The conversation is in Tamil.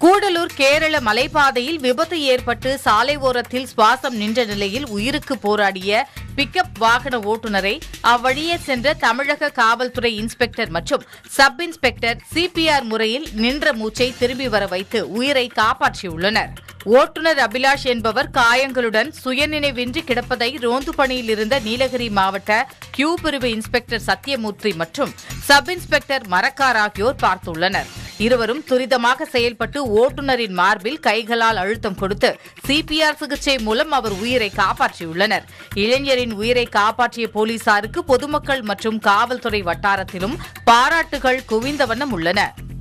கூடலூர் கேரள மலைப்பாதையில் விபத்து ஏற்பட்டு சாலை ஓரத்தில் சுவாசம் நின்ற நிலையில் உயிருக்கு போராடிய பிக்கப் வாகன ஓட்டுநரை அவ்வழியே சென்ற தமிழக காவல்துறை இன்ஸ்பெக்டர் மற்றும் சப் இன்ஸ்பெக்டர் சிபிஆர் முறையில் நின்ற மூச்சை திரும்பி வர வைத்து உயிரை காப்பாற்றியுள்ளனர் ஓட்டுநர் அபிலாஷ் என்பவர் காயங்களுடன் சுயநினைவின்றி கிடப்பதை ரோந்து பணியில் இருந்த நீலகிரி மாவட்ட கியூ பிரிவு இன்ஸ்பெக்டர் சத்யமூர்த்தி மற்றும் சப் இன்ஸ்பெக்டர் மரக்கார் ஆகியோர் பார்த்துள்ளனர் இருவரும் துரிதமாக செயல்பட்டு ஓட்டுநரின் மார்பில் கைகளால் அழுத்தம் கொடுத்து சிபிஆர் சிகிச்சை மூலம் அவர் உயிரை காப்பாற்றியுள்ளனர் இளைஞரின் உயிரை காப்பாற்றிய போலீசாருக்கு பொதுமக்கள் மற்றும் காவல்துறை வட்டாரத்திலும் பாராட்டுகள் குவிந்த வண்ணம் உள்ளன